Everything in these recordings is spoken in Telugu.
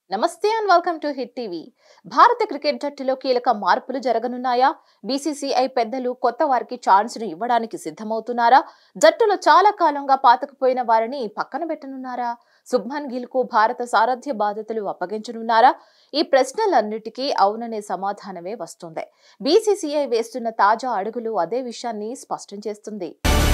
నమస్తే and welcome to hit TV భారత క్రికెట్ జట్టులో కీలక మార్పులు జరగనున్నాయా బీసీసీఐ పెద్దలు కొత్త వారికి ఛాన్స్ ను ఇవ్వడానికి సిద్ధమవుతున్నారా జట్టులో చాలా కాలంగా పాతకుపోయిన వారిని పక్కన పెట్టనున్నారా శుభ్మన్ గిల్ కు భారత సారథ్య బాధ్యతలు అప్పగించనున్నారా ఈ ప్రశ్నలన్నిటికీ అవుననే సమాధానమే వస్తుంది బీసీసీఐ వేస్తున్న తాజా అడుగులు అదే విషయాన్ని స్పష్టం చేస్తుంది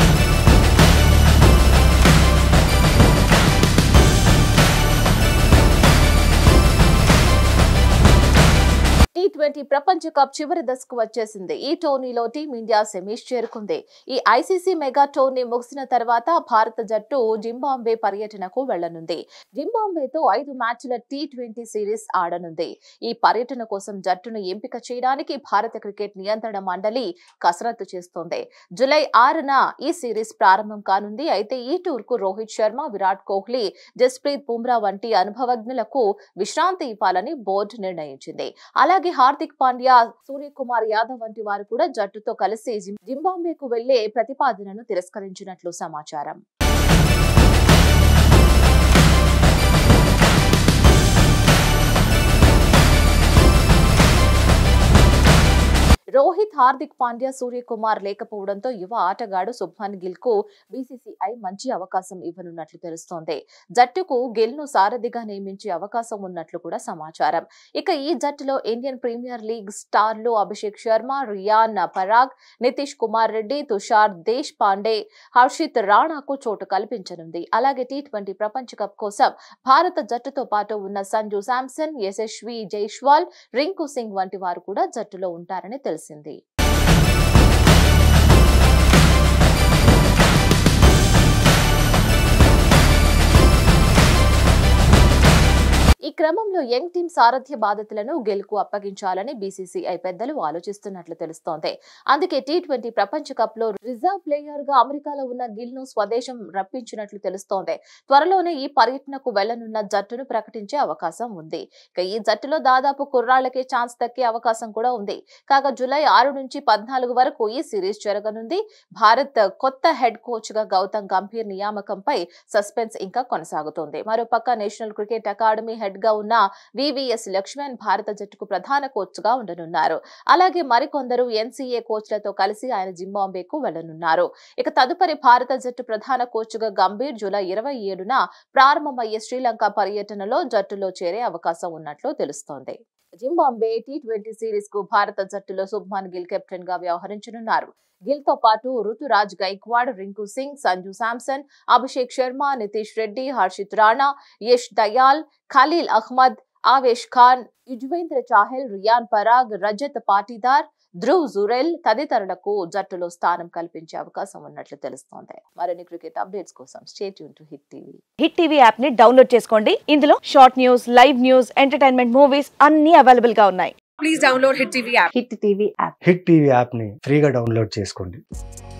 టీ ట్వంటీ ప్రపంచ కప్ చివరి దశకు వచ్చేసింది ఈ టోర్నీలో టీమిండియా సెమీస్ చేరుకుంది ఈ ఐసీసీ మెగా టోర్నీ ముగిసిన తర్వాత భారత జట్టు జింబాంబే పర్యటనకు వెళ్లనుంది జింబాంబేతో ఐదు మ్యాచ్ల టీ ట్వంటీ సిరీస్ ఆడనుంది ఈ పర్యటన కోసం జట్టును ఎంపిక చేయడానికి భారత క్రికెట్ నియంత్రణ మండలి కసరత్తు చేస్తోంది జూలై ఆరున ఈ సిరీస్ ప్రారంభం కానుంది అయితే ఈ టూర్ కు రోహిత్ శర్మ విరాట్ కోహ్లీ జస్ప్రీత్ బుమ్రా వంటి అనుభవజ్ఞులకు విశ్రాంతి ఇవ్వాలని బోర్డు నిర్ణయించింది అలాగే హార్దిక్ పాండ్యా సూర్యకుమార్ యాదవ్ వంటి వారు కూడా జట్టుతో కలిసి జిం- జింబాబ్వేకు వెళ్లే ప్రతిపాదనను తిరస్కరించినట్లు సమాచారం రోహిత్ హార్దిక్ పాండ్యా సూర్యకుమార్ లేకపోవడంతో యువ ఆటగాడు శుభ్మన్ గిల్ కు బీసీసీఐ మంచి అవకాశం ఇవ్వనున్నట్లు తెలుస్తోంది జట్టుకు గిల్ ను సారథిగా నియమించే అవకాశం ఉన్నట్లు కూడా సమాచారం ఇక ఈ జట్టులో ఇండియన్ ప్రీమియర్ లీగ్ స్టార్లు అభిషేక్ శర్మ రియాన్ పరాగ్ నితీష్ కుమార్ రెడ్డి తుషార్ దేశ్ పాండే హర్షిత్ రాణాకు చోటు కల్పించనుంది అలాగే టీ ట్వంటీ ప్రపంచ కప్ కోసం భారత జట్టుతో పాటు ఉన్న సంజు శాంసన్ యశస్వి జైష్వాల్ రింకు సింగ్ వంటి వారు కూడా జట్టులో ఉంటారని తెలిసింది ఈ క్రమంలో యంగ్ టీం సారథ్య బాధ్యతలను గెలుకు అప్పగించాలని బీసీసీఐ పెద్దలు ఆలోచిస్తున్నట్లు తెలుస్తోంది అందుకే టీ ట్వంటీ ప్రపంచ కప్ లో రిజర్వ్ ప్లేయర్ గా అమెరికాలో ఉన్న గిల్ ను స్వదేశం రప్పించినట్లు తెలుస్తోంది త్వరలోనే ఈ పర్యటనకు వెళ్లనున్న జట్టును ప్రకటించే అవకాశం ఉంది ఇక ఈ జట్టులో దాదాపు కుర్రాళ్లకే ఛాన్స్ దక్కే అవకాశం కూడా ఉంది కాగా జూలై ఆరు నుంచి పద్నాలుగు వరకు ఈ సిరీస్ జరగనుంది భారత్ కొత్త హెడ్ కోచ్ గా గౌతమ్ గంభీర్ నియామకంపై సస్పెన్స్ ఇంకా కొనసాగుతోంది మరోపక్క నేషనల్ క్రికెట్ అకాడమీ హెడ్ గా ఉన్న వివిఎస్ లక్ష్మణ్ భారత జట్టుకు ప్రధాన కోచ్ గా ఉండనున్నారు అలాగే మరికొందరు ఎన్సీఏ కోచ్లతో కలిసి ఆయన జింబాంబేకు వెళ్లనున్నారు ఇక తదుపరి భారత జట్టు ప్రధాన కోచ్ గా గంభీర్ జూలై ఇరవై ఏడున ప్రారంభమయ్యే శ్రీలంక పర్యటనలో జట్టులో చేరే అవకాశం ఉన్నట్లు తెలుస్తోంది జింబాంబే టీ ట్వంటీ సిరీస్ కు భారత జట్టులో శుభ్మన్ గిల్ కెప్టెన్ గా వ్యవహరించనున్నారు గిల్ తో పాటు ఋతురాజ్ గైక్వాడ్ రింకు సింగ్ సంజు శాంసన్ అభిషేక్ శర్మ నితీష్ రెడ్డి హర్షిత్ రాణా యష్ దయాల్ ఖలీల్ అహ్మద్ ఆవేష్ ఖాన్ యుజ్వేంద్ర చాహెల్ రియాన్ పరాగ్ రజత్ పాటీదార్ ధ్రువ్ జురెల్ తదితరులకు జట్టులో స్థానం కల్పించే అవకాశం ఉన్నట్లు తెలుస్తోంది మరిన్ని క్రికెట్ అప్డేట్స్ కోసం స్టేట్ యూన్ to hit TV Hit TV app ని డౌన్లోడ్ చేసుకోండి ఇందులో short news live news entertainment movies అన్ని అవైలబుల్ గా ఉన్నాయి please download Hit TV app. Hit TV app Hit TV యాప్ని ఫ్రీగా డౌన్లోడ్ చేసుకోండి